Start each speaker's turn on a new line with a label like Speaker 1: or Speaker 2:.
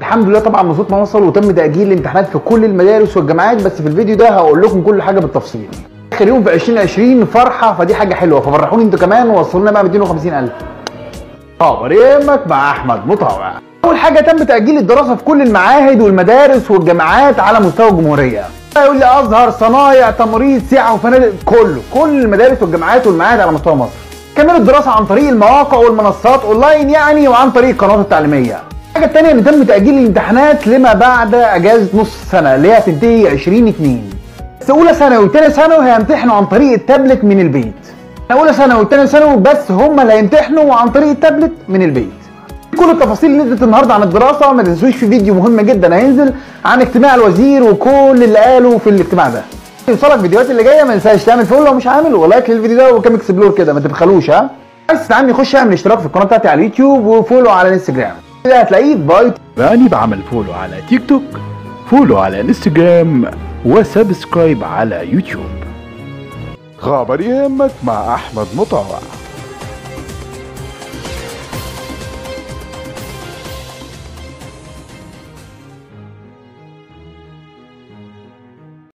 Speaker 1: الحمد لله طبعا مظبوط ما وصل وتم تاجيل الامتحانات في كل المدارس والجامعات بس في الفيديو ده هقول لكم كل حاجه بالتفصيل اخر يوم في 2020 فرحه فدي حاجه حلوه ففرحوني انتوا كمان ووصلوا لنا بقى 250000 خبر يهمك مع احمد مطاوع اول حاجه تم تاجيل الدراسه في كل المعاهد والمدارس والجامعات على مستوى الجمهوريه يقول لي ازهر صنايع تمريض سياحه وفنادق كله كل المدارس والجامعات والمعاهد على مستوى مصر كملوا الدراسه عن طريق المواقع والمنصات اونلاين يعني وعن طريق القنوات التعليميه الحاجه الثانيه ان تم تاجيل الامتحانات لما بعد اجازه نص السنه اللي هي هتنتهي 2020 بس اولى ثانوي وثانيه ثانوي هيمتحنوا عن طريق التابلت من البيت اولى ثانوي وثانيه ثانوي بس هم اللي هيمتحنوا عن طريق التابلت من البيت كل التفاصيل اللي نزلت النهارده عن الدراسه ما تنسوش في فيديو مهم جدا هينزل عن اجتماع الوزير وكل اللي قاله في الاجتماع ده يوصلك الفيديوهات اللي جايه ما تنساش تعمل فولو لو مش عامل ولايك للفيديو ده وكم اكسبلور كده ما تبخلوش ها عايز تدعمني خش اعمل اشتراك في القناه بتاعتي على اليوتيوب وفولو على الانستجرام كده هتلاقيه باي
Speaker 2: باني بعمل فولو على تيك توك فولو على انستجرام وسبسكرايب على يوتيوب
Speaker 3: خبر يهمك مع احمد مطاوع